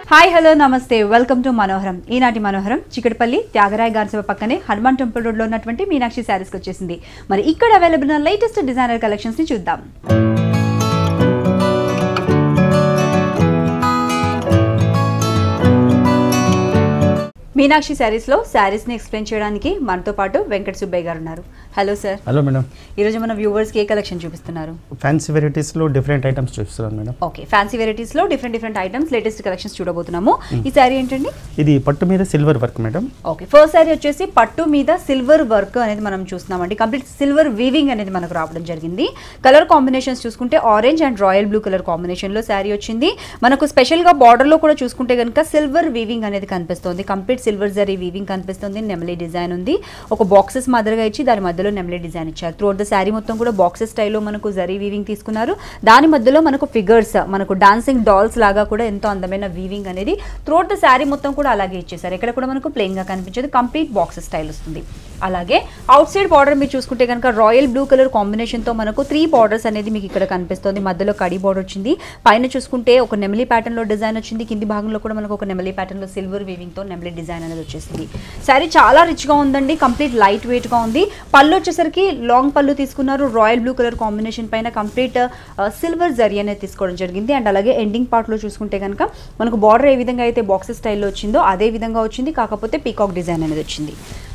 Hi hello నమస్తే welcome to Manoharam ఈనాటి మనోహరం చికటపల్లి త్యాగరాయ గార్సభ పక్కనే హనుమాన్ టెంపుల్ రోడ్లో ఉన్నటువంటి మీనాక్షి శారీస్కి వచ్చేసింది మరి ఇక్కడ అవైలబుల్ ఉన్న లేటెస్ట్ డిజైనర్ కలెక్షన్స్ని చూద్దాం మీనాక్షి శారీస్లో శారీస్ని ఎక్స్ప్లెయిన్ చేయడానికి మనతో పాటు వెంకట సుబ్బయ్య గారు ఉన్నారు హలో సార్ హలో మేడం ఈరోజు మన వ్యూవర్స్కి ఏ కలెక్షన్ చూపిస్తున్నారు ఫ్యాన్సీ వెరైటీస్లో డిఫరెంట్ ఐటమ్స్ చూపిస్తున్నాను మేడం ఓకే ఫ్యాన్సీ వెరైటీస్లో different different items latest collections చూడబోతున్నాము ఈ శారీ ఏంటండి ఇది పట్టు మీద silver work madam okay first sari వచ్చేసి పట్టు మీద సిల్వర్ వర్క్ అనేది మనం చూస్తున్నామండి కంప్లీట్ సిల్వర్ వీవింగ్ అనేది మనకు రావడం జరిగింది కలర్ కాంబినేషన్స్ చూసుకుంటే orange and royal blue colour కాంబినేషన్లో శారీ వచ్చింది మనకు స్పెషల్గా బార్డర్లో కూడా చూసుకుంటే కనుక సిల్వర్ వీవింగ్ అనేది కనిపిస్తుంది కంప్లీట్ సిల్వర్ జరీ వీవింగ్ కనిపిస్తుంది నెమలి డిజైన్ ఉంది ఒక బాక్సెస్ మాదిరిగా ఇచ్చి దాని మధ్యలో నెమలి డిజైన్ ఇచ్చారు త్రూఅవుట్ ద శారీ మొత్తం కూడా బాక్సెస్ స్టైల్లో మనకు జరీ వీవింగ్ తీసుకున్నారు దాని మధ్యలో మనకు ఫిగర్స్ మనకు డాన్సింగ్ డాల్స్ లాగా కూడా ఎంతో అందమైన వీవింగ్ అనేది త్రూఅవుట్ ద శారీ మొత్తం కూడా అలాగే ఇచ్చేసారు ఎక్కడ కూడా మనకు ప్లెయిన్ గా కనిపించేది కంప్లీట్ బాక్సెస్ స్టైల్ వస్తుంది అలాగే అవుట్ సైడ్ బార్డర్ మీరు చూసుకుంటే కనుక రాయల్ బ్లూ కలర్ కాంబినేషన్ తో మనకు త్రీ బార్డర్స్ అనేది మీకు ఇక్కడ కనిపిస్తుంది మధ్యలో కడి బార్డర్ వచ్చింది పైన చూసుకుంటే ఒక నెమలి ప్యాటర్న్ లో డిజైన్ వచ్చింది కింది భాగంలో కూడా మనకు ఒక నెమలి ప్యాటర్న్ లో సిల్వర్ వీవింగ్ తో నెమలి డిజైన్ అనేది వచ్చేసింది శారీ చాలా రిచ్ గా ఉందండి కంప్లీట్ లైట్ వెయిట్ గా ఉంది పళ్ళు వచ్చేసరికి లాంగ్ పళ్ళు తీసుకున్నారు రాయల్ బ్లూ కలర్ కాంబినేషన్ పైన కంప్లీట్ సిల్వర్ జరీ అనేది తీసుకోవడం జరిగింది అండ్ అలాగే ఎండింగ్ పార్ట్ లో చూసుకుంటే కనుక మనకు బార్డర్ ఏ విధంగా అయితే బాక్సెస్ స్టైల్లో వచ్చిందో అదే విధంగా వచ్చింది కాకపోతే పీకాక్ డిజైన్ అనేది వచ్చింది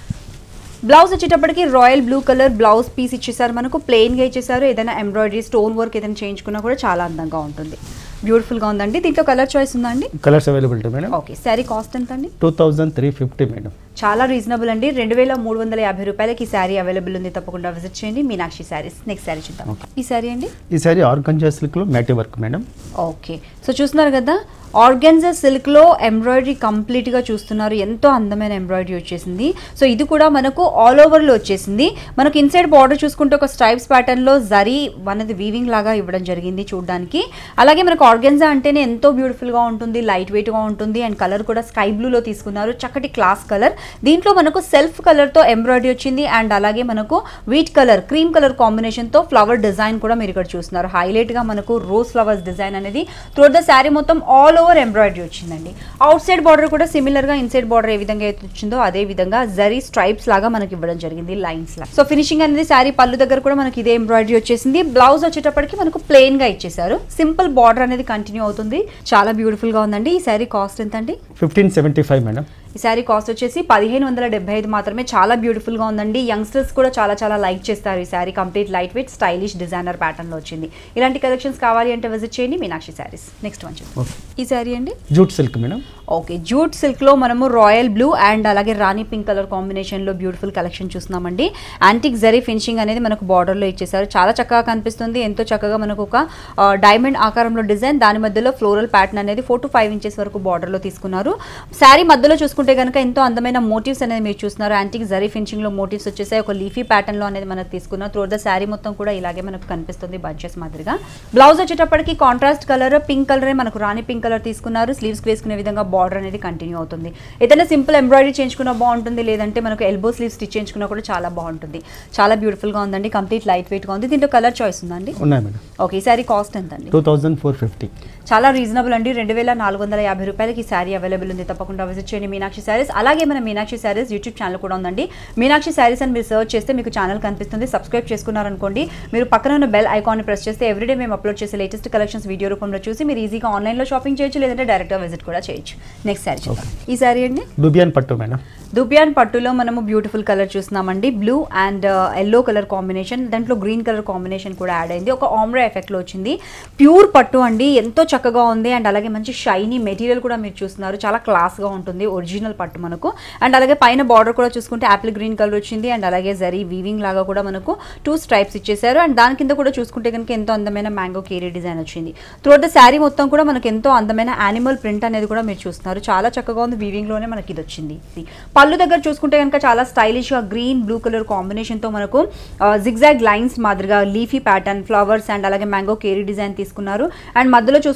బ్లౌజ్ వచ్చేటప్పటికి royal blue colour blouse piece ఇచ్చేసారు మనకు ప్లెయిన్గా ఇచ్చేసారు ఏదైనా ఎంబ్రాయిడరీ స్టోన్ వర్క్ ఏదైనా చేయించుకున్నా కూడా చాలా అందంగా ఉంటుంది బ్యూటిఫుల్గా ఉందండి దీంట్లో కలర్ చాయిస్ ఉందా అండి colours availability madam okay sari cost ఎంత అండి two thousand three fifty madam చాలా రీజనబుల్ అండి రెండు వేల మూడు వందల యాభై రూపాయలకి ఈ శారీ అవైలబుల్ ఉంది తప్పకుండా విజిట్ చేయండి మీనాక్షి శారీస్ నెక్స్ట్ శారీ చూద్దాం ఈ శారీ అండి ఈ సారీ ఆర్గంజా సిల్క్లో మ్యాటి వర్క్ మేడం ఓకే సో చూస్తున్నారు కదా ఆర్గెన్జా సిల్క్లో ఎంబ్రాయిడరీ కంప్లీట్గా చూస్తున్నారు ఎంతో అందమైన ఎంబ్రాయిడరీ వచ్చేసింది సో ఇది కూడా మనకు ఆల్ ఓవర్లో వచ్చేసింది మనకు ఇన్సైడ్ బార్డర్ చూసుకుంటే ఒక స్ట్రైప్స్ ప్యాటర్న్లో జరీ అనేది వీవింగ్ లాగా ఇవ్వడం జరిగింది చూడడానికి అలాగే మనకు ఆర్గెన్జా అంటేనే ఎంతో బ్యూటిఫుల్గా ఉంటుంది లైట్ వెయిట్గా ఉంటుంది అండ్ కలర్ కూడా స్కై బ్లూలో తీసుకున్నారు చక్కటి క్లాస్ కలర్ దీంట్లో మనకు సెల్ఫ్ కలర్తో ఎంబ్రాయిడరీ వచ్చింది అండ్ అలాగే మనకు వీట్ కలర్ క్రీమ్ కలర్ కాంబినేషన్తో ఫ్లవర్ డిజైన్ కూడా మీరు ఇక్కడ చూస్తున్నారు హైలైట్గా మనకు రోజ్ ఫ్లవర్స్ డిజైన్ అనేది త్రూ ద శారీ మొత్తం ఆల్ ఓవర్ ఎంబ్రాయిడరీ వచ్చిందండి అవుట్ సైడ్ బార్డర్ కూడా సిమిలర్గా ఇన్సైడ్ బార్డర్ ఏ విధంగా అయితే వచ్చిందో అదే విధంగా జరీ స్ట్రైప్స్ లాగా మనకి ఇవ్వడం జరిగింది లైన్స్ లా సో ఫినిషింగ్ అనేది శారీ పళ్ళు దగ్గర కూడా మనకి ఇదే ఎంబ్రాయిడరీ వచ్చేసింది బ్లౌజ్ వచ్చేటప్పటికి మనకు ప్లెయిన్ గా ఇచ్చేసారు సింపుల్ బార్డర్ అనేది కంటిన్యూ అవుతుంది చాలా బ్యూటిఫుల్ గా ఉందండి ఈ శారీ కాస్ట్ ఎంత అండి ఫిఫ్టీన్ సెవెంటీ ఫైవ్ మేడం ఈ శారీ కాస్ట్ వచ్చేసి పదిహేను వందల డెబ్బై ఐదు మాత్రమే చాలా బ్యూటిఫుల్ గా ఉందండి యంగ్స్టర్స్ కూడా చాలా చాలా లైక్ చేస్తారు ఈ sari complete light weight stylish designer pattern లో వచ్చింది ఇలాంటి కలెక్షన్స్ కావాలి అంటే విజిట్ చేయండి మీనాక్షి శారీస్ నెక్స్ట్ వన్ చూద్దాం ఓకే ఈ శారీ అండి jute silk madam okay jute silk లో మనము రాయల్ బ్లూ అండ్ అలాగే రాణి పింక్ కలర్ కాంబినేషన్ లో బ్యూటిఫుల్ కలెక్షన్ చూస్తున్నామండి యాంటిక్ జరీ ఫినిషింగ్ అనేది మనకు బార్డర్ లో ఇచ్చేసారు చాలా చక్కగా కనిపిస్తుంది ఎంతో చక్కగా మనకు ఒక డైమండ్ ఆకారంలో డిజైన్ దాని మధ్యలో ఫ్లోరల్ ప్యాటర్న్ అనేది ఫోర్ టు ఫైవ్ ఇంచెస్ వరకు బార్డర్ లో తీసుకున్నారు శారీ మధ్యలో చూసుకుంటే కనుక ఎంతో అందమైన మోటివ్స్ అనేది మీరు చూస్తున్నారు యాంటిక్ జరీ ఫినిషింగ్ లో మోటివ్స్ వచ్చేసాయి ఒక లీఫీ ప్యాటర్న్ లో అనేది మనకు తీసుకున్నారు త్రూ ద శారీ మొత్తం కూడా ఇలాగే మనకు కనిపిస్తుంది బంచెస్ మాదిరిగా బ్లౌజ్ వచ్చేటప్పటికి కాంట్రాస్ట్ కలర్ పింక్ కలరే మనకు రాణి పింక్ కలర్ తీసుకున్నారు స్లీవ్స్ వేసుకునే విధంగా బార్డర్ అనేది కంటిన్యూ అవుతుంది ఏదైనా సింపుల్ ఎంబ్రాయిడరీ చేయించుకున్నా బాగుంటుంది లేదంటే మనకు ఎల్బో స్లీవ్ స్టిచ్ చేయించుకున్నా కూడా చాలా బాగుంటుంది చాలా బ్యూటిఫుల్ గా ఉందండి కంప్లీట్ లైట్ వెయిట్ గా ఉంది దీంట్లో కలర్ చాయిస్ ఉందండి ఉన్నాయి మేడం ఓకే ఈ శారీ కాస్ట్ ఎంత అండి టూ థౌజండ్ ఫోర్ ఫిఫ్టీ చాలా రీజనబుల్ అండి రెండు వేల నాలుగు వందల యాభై రూపాయలకి ఈ శారీ అవైలబుల్ ఉంది తప్పకుండా విజిట్ చేయండి మీనాక్షి శారీస్ అలాగే మన మీనాక్షి శారీస్ యూట్యూబ్ ఛానల్ కూడా ఉందండి మీనాక్షి శారీస్ అని మీరు సర్చ్ చేస్తే మీకు ఛానల్ కనిపిస్తుంది సబ్స్క్రైబ్ చేసుకున్నారనుకోండి మీరు పక్కన ఉన్న బెల్ ఐకాన్ని ప్రెస్ చేస్తే ఎవ్రీడే మేము అప్లోడ్ చేసే లేటెస్ట్ కలెక్షన్స్ వీడియో రూపంలో చూసి మీరు ఈజీగా ఆన్లైన్లో షాపింగ్ చేయొచ్చు లేదంటే డైరెక్ట్గా విజిట్ కూడా చేయొచ్చు నెక్స్ట్ శారీ చూద్దాం ఈ శారీ అండి డుబియాన్ పట్టు మేడం దుబియాన్ పట్టులో మనము బ్యూటిఫుల్ కలర్ చూస్తున్నామండి blue and yellow colour combination దాంట్లో గ్రీన్ కలర్ కాంబినేషన్ కూడా యాడ్ అయింది ఒక ఆమ్రా ఎఫెక్ట్లో వచ్చింది ప్యూర్ పట్టు అండి ఎంతో చక్కగా ఉంది అండ్ అలాగే మంచి షైనీ మెటీరియల్ కూడా మీరు చూస్తున్నారు చాలా క్లాస్గా ఉంటుంది ఒరిజినల్ పట్టు మనకు అండ్ అలాగే పైన బార్డర్ కూడా చూసుకుంటే యాపిల్ గ్రీన్ కలర్ వచ్చింది అండ్ అలాగే జరీ వీవింగ్ లాగా కూడా మనకు టూ స్ట్రైప్స్ ఇచ్చేసారు అండ్ దాని కింద కూడా చూసుకుంటే కనుక ఎంతో అందమైన మ్యాంగో కేరీ డిజైన్ వచ్చింది త్రూ ద శారీ మొత్తం కూడా మనకు ఎంతో అందమైన యానిమల్ ప్రింట్ అనేది కూడా మీరు చూస్తున్నారు చాలా చక్కగా ఉంది వీవింగ్లోనే మనకి ఇది వచ్చింది ఇది పళ్ళు దగ్గర చూసుకుంటే కనుక చాలా స్టైలిష్గా గ్రీన్ బ్లూ కలర్ కాంబినేషన్తో మనకు జిగ్జాగ్ లైన్స్ మాదిరిగా లీఫీ ప్యాటర్న్ ఫ్లవర్స్ అండ్ అలాగే మ్యాంగో కేరీ డిజైన్ తీసుకున్నారు అండ్ మధ్యలో చూసుకుంటే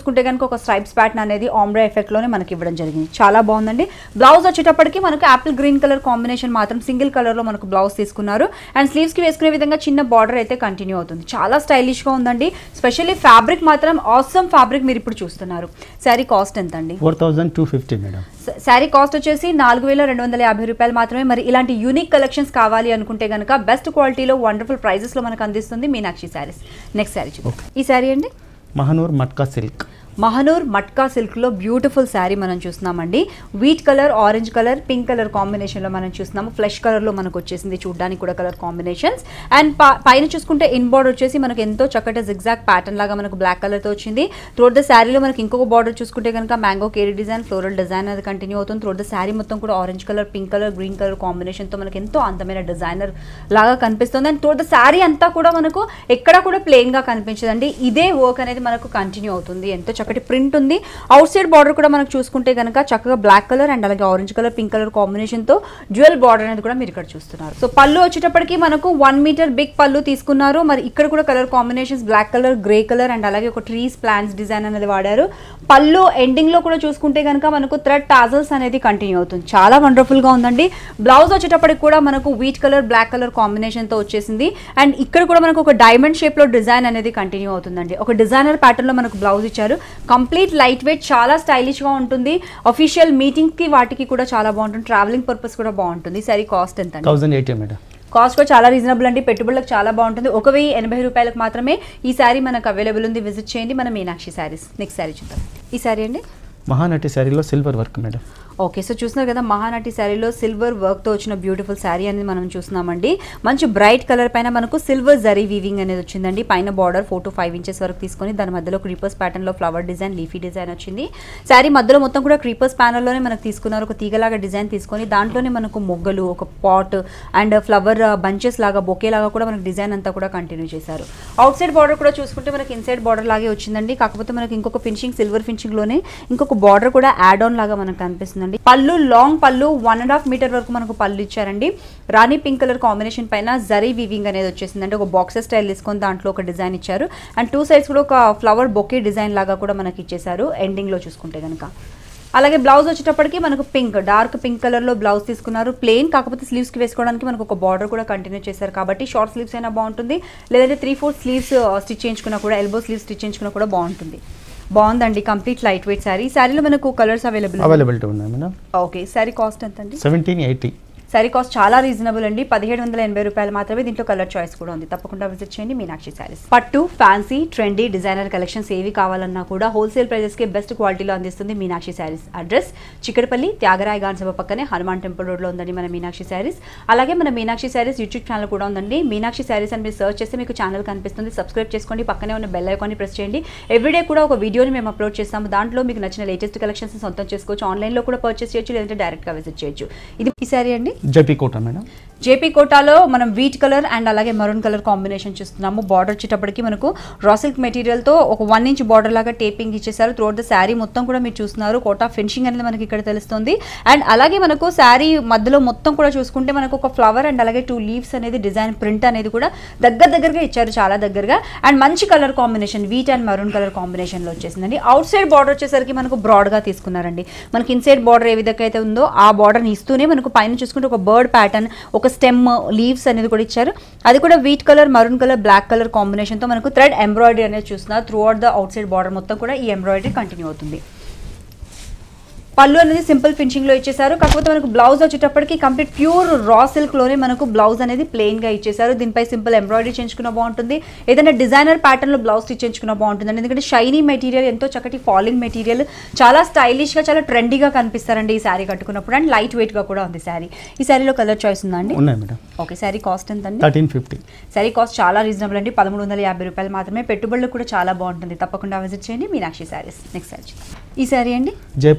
చూసుకుంటే కనుక ఒక స్ట్రైప్స్ ప్యాటర్న్ అనేది ఆమ్రే ఎఫెక్ట్ లోనే మనకి ఇవ్వడం జరిగింది చాలా బాగుందండి బ్లౌజ్ వచ్చేటప్పటికి మనకు యాపిల్ గ్రీన్ కలర్ కాంబినేషన్ మాత్రం సింగిల్ కలర్ లో మనకు బ్లౌజ్ తీసుకున్నారు అండ్ స్లీవ్స్ కి వేసుకునే విధంగా చిన్న బార్డర్ అయితే కంటిన్యూ అవుతుంది చాలా స్టైలిష్ గా ఉందండి స్పెషల్లీ ఫ్యాబ్రిక్ మాత్రం ఆసమ్ ఫ్యాబ్రిక్ మీరు ఇప్పుడు చూస్తున్నారు శారీ కాస్ట్ ఎంత అండి four thousand two fifty madam స- శారీ కాస్ట్ వచ్చేసి నాలుగు వేల రెండు వందల యాభై రూపాయలు మాత్రమే మరి ఇలాంటి యూనిక్ కలెక్షన్స్ కావాలి అనుకుంటే కనుక బెస్ట్ క్వాలిటీలో వండర్ఫుల్ ప్రైజెస్ లో మనకు అందిస్తుంది మీనాక్షి శారీస్ నెక్స్ట్ శారీ చూద్దాం ఈ శారీ అండి మహనూర్ మట్కా సిల్క్ మహనూర్ మట్కా సిల్క్లో బ్యూటిఫుల్ శారీ మనం చూస్తున్నామండి wheat colour orange colour pink colour కాంబినేషన్లో మనం చూస్తున్నాము ఫ్లెష్ కలర్లో మనకు వచ్చేసింది చూడడానికి కూడా కలర్ కాంబినేషన్స్ అండ్ పైన చూసుకుంటే ఇన్ బార్డర్ వచ్చేసి మనకు ఎంతో చక్కటి జిగ్జాక్ ప్యాటర్న్ లాగా మనకు బ్లాక్ కలర్తో వచ్చింది త్రోట్ ద శారీలో మనకి ఇంకొక బార్డర్ చూసుకుంటే కనుక మ్యాంగో కేరీ డిజైన్ ఫ్లోరల్ డిజైన్ అది కంటిన్యూ అవుతుంది త్రోట్ ద శారీ మొత్తం కూడా orange colour pink colour green colour కాంబినేషన్తో మనకి ఎంతో అందమైన డిజైనర్ లాగా కనిపిస్తుంది అండ్ త్రోట్ ద శారీ అంతా కూడా మనకు ఎక్కడ కూడా ప్లెయిన్ గా కనిపించదండి ఇదే వర్క్ అనేది మనకు కంటిన్యూ అవుతుంది ఎంతో చక్కటి ప్రింట్ ఉంది అవుట్ సైడ్ బార్డర్ కూడా మనకు చూసుకుంటే కనుక చక్కగా బ్లాక్ కలర్ అండ్ అలాగే orange colour pink colour combination తో జ్యువెల్ బార్డర్ అనేది కూడా మీరు ఇక్కడ చూస్తున్నారు సో పళ్ళు వచ్చేటప్పటికి మనకు వన్ మీటర్ బిగ్ పళ్ళు తీసుకున్నారు మరి ఇక్కడ కూడా colour combinations black colour grey colour and అలాగే ఒక ట్రీస్ ప్లాంట్స్ డిజైన్ అనేది వాడారు పళ్ళు ఎండింగ్ లో కూడా చూసుకుంటే కనుక మనకు థ్రెడ్ టాజల్స్ అనేది కంటిన్యూ అవుతుంది చాలా వండర్ఫుల్ గా ఉందండి బ్లౌజ్ వచ్చేటప్పటికి కూడా మనకు wheat colour black colour combination తో వచ్చేసింది అండ్ ఇక్కడ కూడా మనకు ఒక డైమండ్ షేప్ లో డిజైన్ అనేది కంటిన్యూ అవుతుందండి ఒక డిజైనర్ ప్యాటర్న్ లో మనకు బ్లౌజ్ ఇచ్చారు కంప్లీట్ లైట్ వెయిట్ చాలా స్టైలిష్ గా ఉంటుంది అఫీషియల్ మీటింగ్ కి వాటికి కూడా చాలా బాగుంటుంది ట్రావెలింగ్ పర్పస్ కూడా బాగుంటుంది సరే కాస్ట్ ఎంత అండి థౌజండ్ ఎయిటీ మేడం కాస్ట్ కూడా చాలా రీజనబుల్ అండి పెట్టుబడులకు చాలా బాగుంటుంది ఒక వెయ్యి ఎనభై రూపాయలకు మాత్రమే ఈ శారీ మనకు అవైలబుల్ ఉంది విజిట్ చేయండి మన మీనాక్షి శారీస్ నెక్స్ట్ శారీ చూద్దాం ఈ శారీ అండి మహానటి శారీలో silver work madam okay so చూస్తున్నారు కదా మహానటి శారీలో సిల్వర్ వర్క్తో వచ్చిన బ్యూటిఫుల్ శారీ అనేది మనం చూస్తున్నామండి మంచి బ్రైట్ కలర్ పైన మనకు సిల్వర్ జరీ వీవింగ్ అనేది వచ్చిందండి పైన border four to five inches వరకు తీసుకొని దాని మధ్యలో క్రీపర్స్ ప్యాటర్న్లో ఫ్లవర్ డిజైన్ లీఫీ డిజైన్ వచ్చింది శారీ మధ్యలో మొత్తం కూడా క్రీపర్స్ ప్యానల్లోనే మనకు తీసుకున్నారు ఒక తీగలాగా డిజైన్ తీసుకొని దాంట్లోనే మనకు మొగ్గలు ఒక పాట్ అండ్ ఫ్లవర్ బంచెస్ లాగా బొకే లాగా కూడా మనకు డిజైన్ అంతా కూడా కంటిన్యూ చేశారు అవుట్ సైడ్ బార్డర్ కూడా చూసుకుంటే మనకి ఇన్సైడ్ బార్డర్ లాగే వచ్చిందండి కాకపోతే మనకి ఇంకొక ఫినిషింగ్ సిల్వర్ ఫినిషింగ్ లోనే ఇంకొక బార్డర్ కూడా యాడ్ ఆన్ లాగా మనకు కనిపిస్తుందండి పళ్ళు లాంగ్ పళ్ళు వన్ అండ్ హాఫ్ మీటర్ వరకు మనకు పళ్ళు ఇచ్చారండి రాణి పింక్ కలర్ కాంబినేషన్ పైన జరీ వీవింగ్ అనేది వచ్చేసిందండి ఒక బాక్సెస్ స్టైల్ తీసుకొని దాంట్లో ఒక డిజైన్ ఇచ్చారు అండ్ టూ సైడ్స్ కూడా ఒక ఫ్లవర్ బొకే డిజైన్ లాగా కూడా మనకి ఇచ్చేసారు ఎండింగ్ లో చూసుకుంటే కనుక అలాగే బ్లౌజ్ వచ్చేటప్పటికి మనకు పింక్ డార్క్ పింక్ కలర్ లో బ్లౌజ్ తీసుకున్నారు ప్లెయిన్ కాకపోతే స్లీవ్స్ కి వేసుకోవడానికి మనకు ఒక బార్డర్ కూడా కంటిన్యూ చేశారు కాబట్టి షార్ట్ స్లీవ్స్ అయినా బాగుంటుంది లేదంటే త్రీ ఫోర్ స్లీవ్స్ స్టిచ్ చేయించుకున్నా కూడా ఎల్బో స్లీవ్స్ స్టిచ్ చేయించుకున్నా కూడా బాగుంటుంది బాగుందండి కంప్లీట్ లైట్ వెయిట్ శారీ శారీలో మనకు కలర్స్ అవైలబుల్ అవైలబిలిటీ ఉన్నాయి మేడం ఓకే శారీ కాస్ట్ ఎంత అండి సెవెంటీన్ ఎయిటీ శారీ కాస్ట్ చాలా రీజనబుల్ అండి పదిహేడు వందల ఎనభై రూపాయలు మాత్రమే దీంట్లో కలర్ చాయిస్ కూడా ఉంది తప్పకుండా విజిట్ చేయండి మీనాక్షి శారీస్ పట్టు ఫ్యాన్సీ ట్రెండీ డిజైనర్ కలెక్షన్స్ ఏవి కావాలన్నా కూడా హోల్సేల్ ప్రైజెస్కి బెస్ట్ క్వాలిటీలో అందిస్తుంది మీనాక్షి శారీస్ అడ్రస్ చిక్కడపల్లి త్యాగరాయ గాన్ సభ పక్కనే హనుమాన్ టెంపుల్ రోడ్లో ఉందండి మన మీనాక్షి శారీస్ అలాగే మన మీనాక్షి శారీస్ యూట్యూబ్ ఛానల్ కూడా ఉందండి మీనాక్షి శారీస్ అని మీరు సర్చ్ చేస్తే మీకు ఛానల్ కనిపిస్తుంది సబ్స్క్రైబ్ చేసుకోండి పక్కనే ఉన్న బెల్ ఐకాన్ని ప్రెస్ చేయండి ఎవ్రీడే కూడా ఒక వీడియోని మేము అప్లోడ్ చేస్తాము దాంట్లో మీకు నచ్చిన లేటెస్ట్ కలెక్షన్స్ సొంతం చేసుకోవచ్చు ఆన్లైన్లో కూడా పర్చేస్ చేయొచ్చు లేదంటే డైరెక్ట్గా విజిట్ చేయొచ్చు ఇది ఈ శారీ అండి జపీ కోట మేడం జేపీ కోటాలో మనం వీట్ కలర్ అండ్ అలాగే మరూన్ కలర్ కాంబినేషన్ చూస్తున్నాము బార్డర్ వచ్చేటప్పటికి మనకు రా సిల్క్ మెటీరియల్తో ఒక వన్ ఇంచ్ బార్డర్ లాగా టేపింగ్ ఇచ్చేసారు త్రోట్ ద శారీ మొత్తం కూడా మీరు చూస్తున్నారు కోటా ఫినిషింగ్ అనేది మనకి ఇక్కడ తెలుస్తుంది అండ్ అలాగే మనకు శారీ మధ్యలో మొత్తం కూడా చూసుకుంటే మనకు ఒక ఫ్లవర్ అండ్ అలాగే టూ లీవ్స్ అనేది డిజైన్ ప్రింట్ అనేది కూడా దగ్గర దగ్గరగా ఇచ్చారు చాలా దగ్గరగా అండ్ మంచి colour combination wheat and maroon colour కాంబినేషన్లో వచ్చేసిందండి అవుట్ సైడ్ బార్డర్ వచ్చేసరికి మనకు బ్రాడ్గా తీసుకున్నారండి మనకి ఇన్సైడ్ బార్డర్ ఏ విధంగా అయితే ఉందో ఆ బార్డర్ని ఇస్తూనే మనకు పైన చూసుకుంటే ఒక బర్డ్ ప్యాటర్న్ ఒక స్టెమ్ లీవ్స్ అనేది కూడా ఇచ్చారు అది కూడా wheat colour maroon colour black colour కాంబినేషన్తో మనకు థ్రెడ్ ఎంబ్రాయిడరీ అనేది చూస్తున్నారు throughout the outside border మొత్తం కూడా ఈ ఎంబ్రాయిడరీ కంటిన్యూ అవుతుంది పళ్ళు అనేది సింపుల్ ఫినిషింగ్ లో ఇచ్చేసారు కాకపోతే మనకు బ్లౌజ్ వచ్చేటప్పటికి కంప్లీట్ ప్యూర్ రా సిల్క్ లోనే మనకు బ్లౌజ్ అనేది ప్లెయిన్ గా ఇచ్చేసారు దీనిపై సింపుల్ ఎంబ్రాయిడరీ చేయించుకున్న బాగుంటుంది ఏదైనా డిజైనర్ ప్యాటర్న్ లో బ్లౌజ్ స్టిచ్ చేయించుకున్న బాగుంటుంది ఎందుకంటే షైనీ మెటీరియల్ ఎంతో చక్కటి ఫాలింగ్ మెటీరియల్ చాలా స్టైలిష్ గా చాలా ట్రెండీగా కనిపిస్తారండి ఈ శారీ కట్టుకున్నప్పుడు అండ్ లైట్ వెయిట్ గా కూడా ఉంది శారీ ఈ శారీలో కలర్ చాయిస్ ఉందా అండి ఉన్నాయి మేడం ఓకే శారీ కాస్ట్ ఎంత అండి థర్టీన్ ఫిఫ్టీ శారీ కాస్ట్ చాలా రీజనబుల్ అండి పదమూడు వందల యాభై రూపాయలు మాత్రమే పెట్టుబడులు కూడా చాలా బాగుంటుంది తప్పకుండా విజిట్ చేయండి మీనాక్షి శారీస్ నెక్స్ట్ శారీ చూద్దాం. ఈ శారీ అండి Jaipur crepe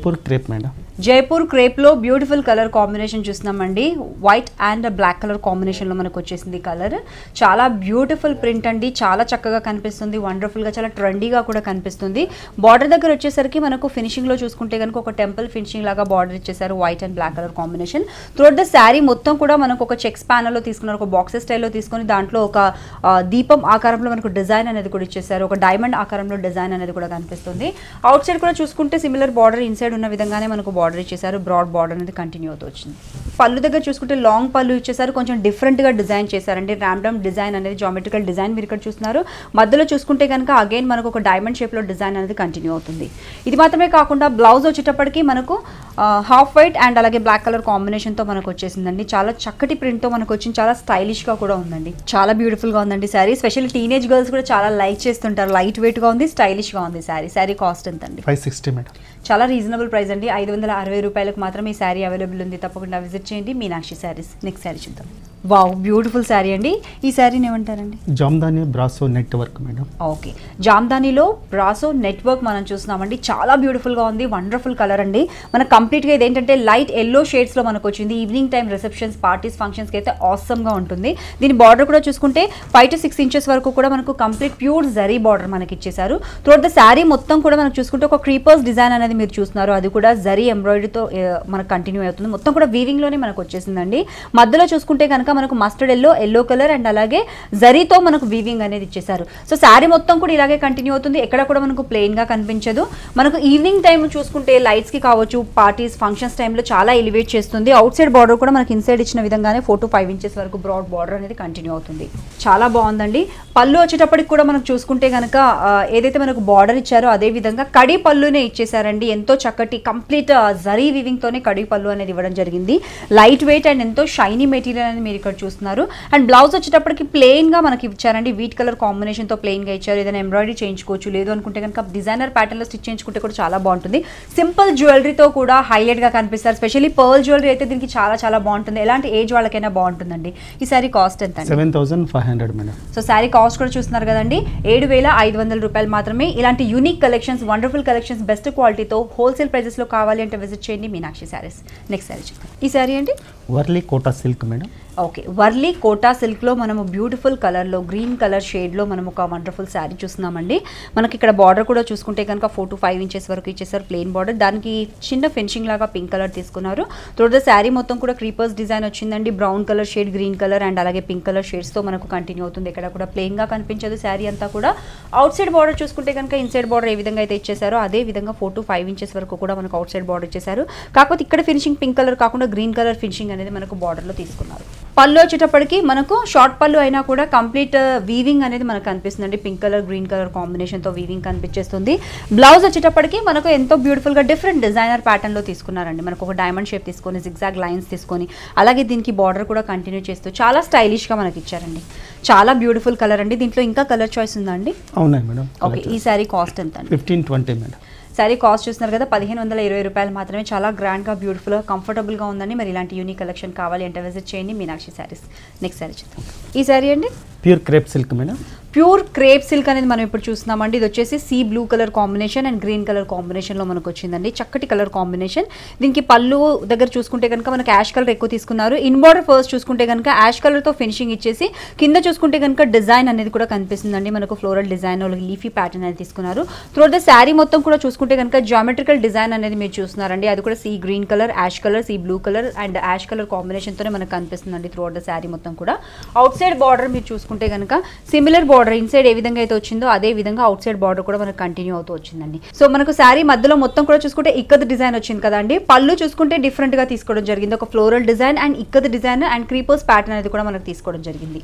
crepe madam Jaipur క్రేప్లో బ్యూటిఫుల్ కలర్ కాంబినేషన్ చూస్తున్నామండి వైట్ అండ్ బ్లాక్ కలర్ కాంబినేషన్లో మనకు వచ్చేసింది కలర్ చాలా బ్యూటిఫుల్ ప్రింట్ అండి చాలా చక్కగా కనిపిస్తుంది వండర్ఫుల్గా చాలా ట్రెండీగా కూడా కనిపిస్తుంది బార్డర్ దగ్గర వచ్చేసరికి మనకు ఫినిషింగ్లో చూసుకుంటే కనుక ఒక టెంపుల్ ఫినిషింగ్ లాగా బార్డర్ ఇచ్చేసారు white and black colour combination throughout the sari మొత్తం కూడా మనకు ఒక చెక్స్ ప్యానల్లో తీసుకున్నారు ఒక బాక్సెస్ స్టైల్లో తీసుకొని దాంట్లో ఒక ఆ, దీపం ఆకారంలో మనకు డిజైన్ అనేది కూడా ఇచ్చేసారు ఒక డైమండ్ ఆకారంలో డిజైన్ అనేది కూడా కనిపిస్తుంది అవుట్ సైడ్ కూడా చూసుకుంటే సిమిలర్ బార్డర్ ఇన్సైడ్ ఉన్న విధంగానే మనకు బార్డర్ ఇచ్చేసారు బ్రాడ్ బార్డర్ అనేది కంటిన్యూ అవుతూ వచ్చింది పళ్ళు దగ్గర చూసుకుంటే లాంగ్ పళ్ళు ఇచ్చేసారు కొంచెం డిఫరెంట్గా డిజైన్ చేశారండి ర్యాండమ్ డిజైన్ అనేది జామెట్రికల్ డిజైన్ మీరు ఇక్కడ చూస్తున్నారు మధ్యలో చూసుకుంటే కనుక అగైన్ మనకు ఒక డైమండ్ షేప్లో డిజైన్ అనేది కంటిన్యూ అవుతుంది ఇది మాత్రమే కాకుండా బ్లౌజ్ వచ్చేటప్పటికి మనకు హాఫ్ వైట్ అండ్ అలాగే బ్లాక్ కలర్ కాంబినేషన్తో మనకు వచ్చేసిందండి చాలా చక్కటి ప్రింట్తో మనకు వచ్చింది చాలా స్టైలిష్గా కూడా ఉందండి చాలా బ్యూటిఫుల్గా ఉందండి శారీ స్పెషల్ టీనేజ్ గర్ల్స్ కూడా చాలా లైక్ చేస్తుంటారు లైట్ వెయిట్గా ఉంది స్టైలిష్గా ఉంది శారీ శారీ కాస్ట్ ఎంత అండి ఫైవ్ సిక్స్టీ మేడం చాలా రీజనబుల్ ప్రైస్ అండి ఐదు వందల అరవై రూపాయలకు మాత్రం ఈ శారీ అవైలబుల్ ఉంది తప్పకుండా విజిట్ చేయండి మీనాక్షి శారీస్ నెక్స్ట్ శారీ చూద్దాం వావ్ బ్యూటిఫుల్ శారీ అండి ఈ శారీని ఏమంటారండి Jamdani brasso net work madam okay జామ్దానిలో బ్రాసో నెట్వర్క్ మనం చూస్తున్నామండి చాలా బ్యూటిఫుల్గా ఉంది వండర్ఫుల్ కలర్ అండి మనకు కంప్లీట్గా ఇది ఏంటంటే లైట్ ఎల్లో షేడ్స్లో మనకు వచ్చింది ఈవినింగ్ టైం రిసెప్షన్స్ పార్టీస్ ఫంక్షన్స్కి అయితే ఆసమ్గా ఉంటుంది దీని బార్డర్ కూడా చూసుకుంటే ఫైవ్ టు సిక్స్ ఇంచెస్ వరకు కూడా మనకు కంప్లీట్ ప్యూర్ జరీ బార్డర్ మనకి ఇచ్చేసారు త్రూట్ ద శారీ మొత్తం కూడా మనకు చూసుకుంటే ఒక క్రీపర్స్ డిజైన్ అనేది మీరు చూస్తున్నారు అది కూడా జరీ ఎంబ్రాయిడరీతో మనకు కంటిన్యూ అవుతుంది మొత్తం కూడా వీవింగ్లోనే మనకు వచ్చేసిందండి మధ్యలో చూసుకుంటే కనుక మనకు mustard yellow yellow colour and అలాగే జరీతో మనకు వీవింగ్ అనేది ఇచ్చేసారు సో శారీ మొత్తం కూడా ఇలాగే కంటిన్యూ అవుతుంది ఎక్కడ కూడా మనకు ప్లెయిన్ గా కనిపించదు మనకు ఈవినింగ్ టైం చూసుకుంటే లైట్స్ కి కావచ్చు పార్టీస్ ఫంక్షన్స్ టైంలో చాలా ఎలివేట్ చేస్తుంది అవుట్ సైడ్ బార్డర్ కూడా మనకి ఇన్సైడ్ ఇచ్చిన విధంగానే ఫోర్ టు ఫైవ్ ఇంచెస్ వరకు బ్రాడ్ బార్డర్ అనేది కంటిన్యూ అవుతుంది చాలా బాగుందండి పళ్ళు వచ్చేటప్పటికి కూడా మనం చూసుకుంటే కనుక ఆ, ఏదైతే మనకు బార్డర్ ఇచ్చారో అదే విధంగా కడి పళ్ళునే ఇచ్చేసారండి ఎంతో చక్కటి కంప్లీట్ జరీ వీవింగ్ తోనే కడి పళ్ళు అనేది ఇవ్వడం జరిగింది లైట్ వెయిట్ అండ్ ఎంతో షైనీ మెటీరియల్ అనేది మీరు ఇక్కడ చూస్తున్నారు అండ్ బ్లౌజ్ వచ్చేటప్పటికి ప్లెయిన్ గా మనకి ఇచ్చారండి వీట్ కలర్ కాంబినేషన్ తో ప్లెయిన్ గా ఇచ్చారు ఏదైనా ఎంబ్రాయిడరీ చేయించుకోవచ్చు లేదు అనుకుంటే కనుక డిజైనర్ ప్యాటర్న్ లో స్టిచ్ చేయించుకుంటే కూడా చాలా బాగుంటుంది సింపుల్ జ్యువెలరీతో కూడా హైలైట్ గా కనిపిస్తారు స్పెషల్లీ పర్ల్ జ్యువెలరీ అయితే దీనికి చాలా చాలా బాగుంటుంది ఎలాంటి ఏజ్ వాళ్ళకైనా బాగుంటుందండి ఈ సారీ కాస్ట్ ఎంత అండి seven thousand five hundred madam so sari cost కూడా చూస్తున్నారు కదండి ఏడు వేల ఐదు వందల రూపాయలు మాత్రమే ఇలాంటి unique collections wonderful collections best క్వాలిటీతో హోల్సేల్ ప్రైజెస్లో కావాలి అంటే విజిట్ చేయండి మీనాక్షి శారీస్ నెక్స్ట్ శారీ చూద్దాం ఈ శారీ అండి Warli Kota silk madam okay Warli Kota సిల్క్లో మనము బ్యూటిఫుల్ కలర్లో గ్రీన్ కలర్ షేడ్లో మనం ఒక వండర్ఫుల్ శారీ చూస్తున్నామండి మనకి ఇక్కడ బార్డర్ కూడా చూసుకుంటే కనుక ఫోర్ టు ఫైవ్ ఇంచెస్ వరకు ఇచ్చేసారు ప్లెయిన్ బార్డర్ దానికి చిన్న ఫినిషింగ్ లాగా పింక్ కలర్ తీసుకున్నారు త్రూట్ ద శారీ మొత్తం కూడా క్రీపర్స్ డిజైన్ వచ్చిందండి brown colour shade green colour and అలాగే పింక్ కలర్ షేడ్స్తో మనకు కంటిన్యూ అవుతుంది ఇక్కడ కూడా ప్లెయిన్గా కనిపించదు శారీ అంతా కూడా అవుట్ సైడ్ బార్డర్ చూసుకుంటే కనుక ఇన్సైడ్ బార్డర్ ఏ విధంగా అయితే ఇచ్చేసారో అదే విధంగా ఫోర్ టు ఫైవ్ ఇంచెస్ వరకు కూడా మనకు అవుట్ సైడ్ బార్డర్ ఇచ్చేసారు కాకపోతే ఇక్కడ ఫినిషింగ్ పింక్ కలర్ కాకుండా గ్రీన్ కలర్ ఫినిషింగ్ అనేది మనకు బార్డర్లో తీసుకున్నారు పళ్ళు వచ్చేటప్పటికి మనకు షార్ట్ పళ్ళు అయినా కూడా కంప్లీట్ వీవింగ్ అనేది మనకు కనిపిస్తుందండి పింక్ కలర్ గ్రీన్ కలర్ కాంబినేషన్తో వీవింగ్ కనిపించేస్తుంది బ్లౌజ్ వచ్చేటప్పటికి మనకు ఎంతో బ్యూటిఫుల్గా డిఫరెంట్ డిజైనర్ ప్యాటర్న్లో తీసుకున్నారండి మనకు ఒక డైమండ్ షేప్ తీసుకొని జిగ్జాగ్ లైన్స్ తీసుకొని అలాగే దీనికి బార్డర్ కూడా కంటిన్యూ చేస్తూ చాలా స్టైలిష్గా మనకి ఇచ్చారండి చాలా బ్యూటిఫుల్ కలర్ అండి దీంట్లో ఇంకా కలర్ చాయిస్ ఉందా అండి అవునాయి మేడం ఓకే ఈ శారీ కాస్ట్ ఎంత అండి fifteen twenty madam sari cost చూస్తున్నారు కదా పదిహేను వందల ఇరవై రూపాయలు మాత్రమే చాలా గ్రాండ్గా బ్యూటిఫుల్గా కంఫర్టబుల్గా ఉందండి మరి ఇలాంటి యూనిక్ కలెక్షన్ కావాలి అంటే విజిట్ చేయండి మీనాక్షి శారీస్ నెక్స్ట్ శారీ చూద్దాం ఈ శారీ అండి pure crepe silk madam pure crepe silk అనేది మనం ఇప్పుడు చూస్తున్నామండి ఇది వచ్చేసి sea blue colour combination and green colour కాంబినేషన్లో మనకు వచ్చిందండి చక్కటి కలర్ కాంబినేషన్ దీనికి పళ్ళు దగ్గర చూసుకుంటే కనుక మనకు యాష్ కలర్ ఎక్కువ తీసుకున్నారు ఇన్ బార్డర్ ఫస్ట్ చూసుకుంటే కనుక యాష్ కలర్తో ఫినిషింగ్ ఇచ్చేసి కింద చూసుకుంటే కనుక డిజైన్ అనేది కూడా కనిపిస్తుందండి మనకు ఫ్లోరల్ డిజైన్ లీఫీ ప్యాటర్న్ అనేది తీసుకున్నారు త్రూట్ ద శారీ మొత్తం కూడా చూసుకుంటే కనుక జామెట్రికల్ డిజైన్ అనేది మీరు చూస్తున్నారండి అది కూడా sea green colour ash colour sea blue colour and ash colour కాంబినేషన్తోనే మనకు కనిపిస్తుందండి త్రూట్ ద శారీ మొత్తం కూడా అవుట్ సైడ్ బార్డర్ మీరు చూసుకుంటే కనుక సిమిలర్ బార్డర్ ఇన్సైడ్ ఏ విధంగా అయితే వచ్చిందో అదే విధంగా అవుట్ సైడ్ బార్డర్ కూడా మనకు కంటిన్యూ అవుతూ వచ్చిందండి సో మనకు శారీ మధ్యలో మొత్తం కూడా చూసుకుంటే ఇక్కత్ డిజైన్ వచ్చింది కదండి పళ్ళు చూసుకుంటే డిఫరెంట్ గా తీసుకోవడం జరిగింది ఒక floral design and ikat design and creepers pattern అనేది కూడా మనకు తీసుకోవడం జరిగింది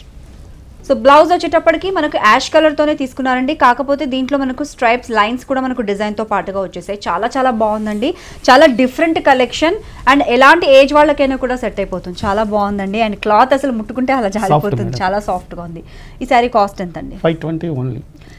సో బ్లౌజ్ వచ్చేటప్పటికి మనకు యాష్ కలర్తోనే తీసుకున్నారండి కాకపోతే దీంట్లో మనకు స్ట్రైప్స్ లైన్స్ కూడా మనకు డిజైన్తో పాటుగా వచ్చేసాయి చాలా చాలా బాగుందండి చాలా డిఫరెంట్ కలెక్షన్ అండ్ ఎలాంటి ఏజ్ వాళ్ళకైనా కూడా సెట్ అయిపోతుంది చాలా బాగుందండి అండ్ క్లాత్ అసలు ముట్టుకుంటే అలా జారిపోతుంది madam. చాలా సాఫ్ట్గా ఉంది ఈ శారీ కాస్ట్ ఎంత అండి ఫైవ్ ట్వంటీ ఓన్లీ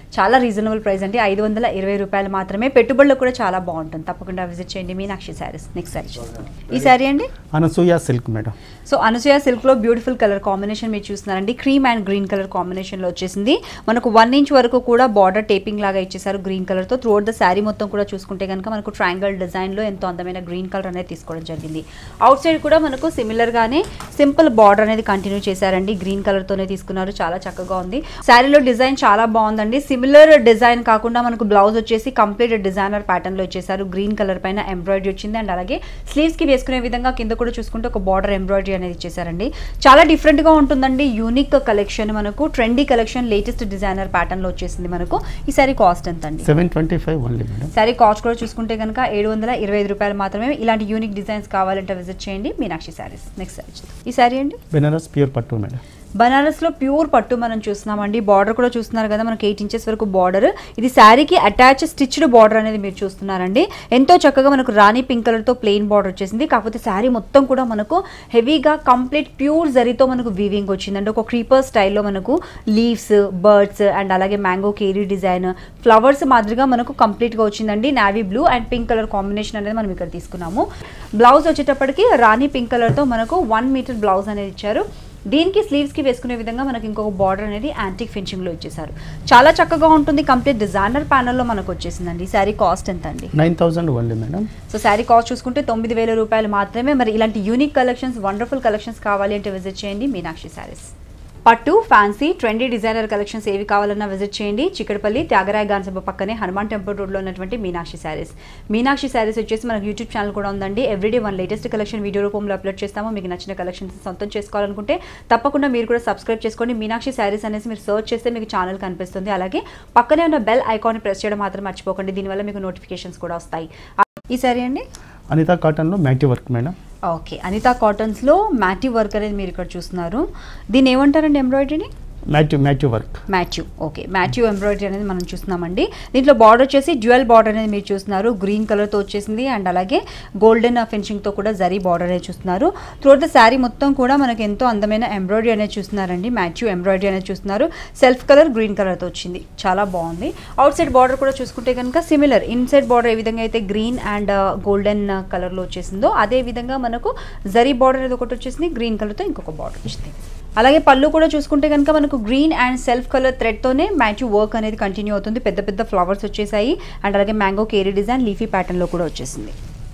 చాలా రీజనబుల్ ప్రైస్ అండి ఐదు వందల ఇరవై రూపాయలు మాత్రమే పెట్టుబడులకు కూడా చాలా బాగుంటుంది తప్పకుండా విజిట్ చేయండి మీనాక్షి శారీస్ నెక్స్ట్ శారీ చూసుకోండి ఈ శారీ అండి Anasuya silk madam so Anasuya సిల్క్లో బ్యూటిఫుల్ కలర్ కాంబినేషన్ మీరు చూస్తున్నారండి క్రీమ్ అండ్ గ్రీన్ కలర్ కాంబినేషన్లో వచ్చేసింది మనకు వన్ ఇంచ్ వరకు కూడా బార్డర్ టేపింగ్ లాగా ఇచ్చేసారు గ్రీన్ కలర్తో త్రూఅవుట్ ద శారీ మొత్తం కూడా చూసుకుంటే కనుక మనకు ట్రయాంగల్ డిజైన్లో ఎంతో అందమైన గ్రీన్ కలర్ అనేది తీసుకోవడం జరిగింది అవుట్ సైడ్ కూడా మనకు సిమిలర్గానే సింపుల్ బార్డర్ అనేది కంటిన్యూ చేశారండి గ్రీన్ కలర్తోనే తీసుకున్నారు చాలా చక్కగా ఉంది శారీలో డిజైన్ చాలా బాగుందండి సిమిలర్ డిజైన్ కాకుండా మనకు బ్లౌజ్ వచ్చేసి కంప్లీట్ డిజైనర్ ప్యాటర్న్లో ఇచ్చేసారు గ్రీన్ కలర్ పైన ఎంబ్రాయిడరీ వచ్చింది అండ్ అలాగే స్లీవ్స్కి వేసుకునే విధంగా కింద కూడా చూసుకుంటే ఒక బార్డర్ ఎంబ్రాయిడరీ అనేది ఇచ్చేసారండి చాలా డిఫరెంట్గా ఉంటుందండి యూనిక్ కలెక్షన్ మనకు ట్రెండీ కలెక్షన్ లేటెస్ట్ డిజైనర్ ప్యాటర్న్లో వచ్చేసింది మనకు ఈ సారీ కాస్ట్ ఎంత అండి seven twenty five only madam sari cost కూడా చూసుకుంటే కనుక ఏడు వందల ఇరవై ఐదు రూపాయలు మాత్రమే ఇలాంటి యూనిక్ డిజైన్స్ కావాలంటే విజిట్ చేయండి మీనాక్షి శారీస్ నెక్స్ట్ సారీ చూద్దాం. ఈ సారీ అండి బెనారస్ ప్యూర్ పట్టు మేడం బనారస్లో ప్యూర్ పట్టు మనం చూస్తున్నామండి బార్డర్ కూడా చూస్తున్నారు కదా మనకి ఎయిట్ ఇంచెస్ వరకు బార్డర్ ఇది శారీకి అటాచ్ స్టిచ్డ్ బార్డర్ అనేది మీరు చూస్తున్నారండి ఎంతో చక్కగా మనకు రాణి పింక్ కలర్తో ప్లెయిన్ బార్డర్ వచ్చేసింది కాకపోతే శారీ మొత్తం కూడా మనకు హెవీగా కంప్లీట్ ప్యూర్ జరీతో మనకు వీవింగ్ వచ్చిందండి ఒక క్రీపర్ స్టైల్లో మనకు లీవ్స్ బర్డ్స్ అండ్ అలాగే మ్యాంగో కేరీ డిజైన్ ఫ్లవర్స్ మాదిరిగా మనకు కంప్లీట్గా వచ్చిందండి navy blue and pink colour combination అనేది మనం ఇక్కడ తీసుకున్నాము బ్లౌజ్ వచ్చేటప్పటికి రాణి పింక్ కలర్తో మనకు వన్ మీటర్ బ్లౌజ్ అనేది ఇచ్చారు దీనికి స్లీవ్స్కి వేసుకునే విధంగా మనకి ఇంకొక బార్డర్ అనేది యాంటిక్ ఫినిషింగ్లో ఇచ్చేసారు చాలా చక్కగా ఉంటుంది కంప్లీట్ డిజైనర్ ప్యానల్లో మనకు వచ్చేసిందండి ఈ శారీ కాస్ట్ ఎంత అండి nine thousand only madam so sari cost చూసుకుంటే తొమ్మిది వేల రూపాయలు మాత్రమే మరి ఇలాంటి యూనిక్ కలెక్షన్స్ వండర్ఫుల్ కలెక్షన్స్ కావాలి అంటే విజిట్ చేయండి మీనాక్షి శారీస్ పట్టు ఫ్యాన్సీ ట్రెండీ డిజైనర్ కలెక్షన్స్ ఏవి కావాలన్నా విజిట్ చేయండి చిక్కడపల్లి త్యాగరాయ గాన్సభ పక్కనే హనుమాన్ టెంపుల్ రోడ్లో ఉన్నటువంటి మీనాక్షి శారీస్ మీనాక్షి శారీస్ వచ్చేసి మనకు యూట్యూబ్ ఛానల్ కూడా ఉందండి everyday one latest collection video రూపంలో అప్లోడ్ చేస్తాము మీకు నచ్చిన కలెక్షన్స్ సొంతం చేసుకోవాలనుకుంటే తప్పకుండా మీరు కూడా సబ్స్క్రైబ్ చేసుకోండి మీనాక్షి శారీస్ అనేసి మీరు సర్చ్ చేస్తే మీకు ఛానల్ కనిపిస్తుంది అలాగే పక్కనే ఉన్న బెల్ ఐకాన్ ప్రెస్ చేయడం మాత్రం మర్చిపోకండి దీనివల్ల మీకు నోటిఫికేషన్స్ కూడా వస్తాయి ఈ సారీ అండి అనితా కాటన్లో మ్యాటి వర్క్ మేడం ఓకే అనితా కాటన్స్లో మ్యాటి వర్క్ అనేది మీరు ఇక్కడ చూస్తున్నారు దీన్ని ఏమంటారండి ఎంబ్రాయిడరీని మ్యాటి మ్యాటి వర్క్ మ్యాచ్యూ ఓకే మ్యాచ్యూ ఎంబ్రాయిడరీ అనేది మనం చూస్తున్నామండి దీంట్లో బార్డర్ వచ్చేసి డ్యూయల్ బార్డర్ అనేది మీరు చూస్తున్నారు గ్రీన్ కలర్తో వచ్చేసింది అండ్ అలాగే గోల్డెన్ ఫినిషింగ్తో కూడా జరీ బార్డర్ అనేది చూస్తున్నారు త్రూఅవుట్ ద శారీ మొత్తం కూడా మనకి ఎంతో అందమైన ఎంబ్రాయిడరీ అనేది చూస్తున్నారండి మ్యాచ్యూ ఎంబ్రాయిడరీ అనేది చూస్తున్నారు సెల్ఫ్ కలర్ గ్రీన్ కలర్తో వచ్చింది చాలా బాగుంది అవుట్ సైడ్ బార్డర్ కూడా చూసుకుంటే కనుక సిమిలర్ ఇన్సైడ్ బార్డర్ ఏ విధంగా అయితే గ్రీన్ అండ్ గోల్డెన్ కలర్లో వచ్చేసిందో అదే విధంగా మనకు జరీ బార్డర్ అనేది ఒకటి వచ్చేసింది గ్రీన్ కలర్తో ఇంకొక బార్డర్ వచ్చింది అలాగే పళ్ళు కూడా చూసుకుంటే కనుక మనకు గ్రీన్ అండ్ సెల్ఫ్ కలర్ థ్రెడ్తోనే మ్యాచ్ వర్క్ అనేది కంటిన్యూ అవుతుంది పెద్ద పెద్ద ఫ్లవర్స్ వచ్చేసాయి అండ్ అలాగే మ్యాంగో కేరీ డిజైన్ లీఫీ ప్యాటర్న్లో కూడా వచ్చేసింది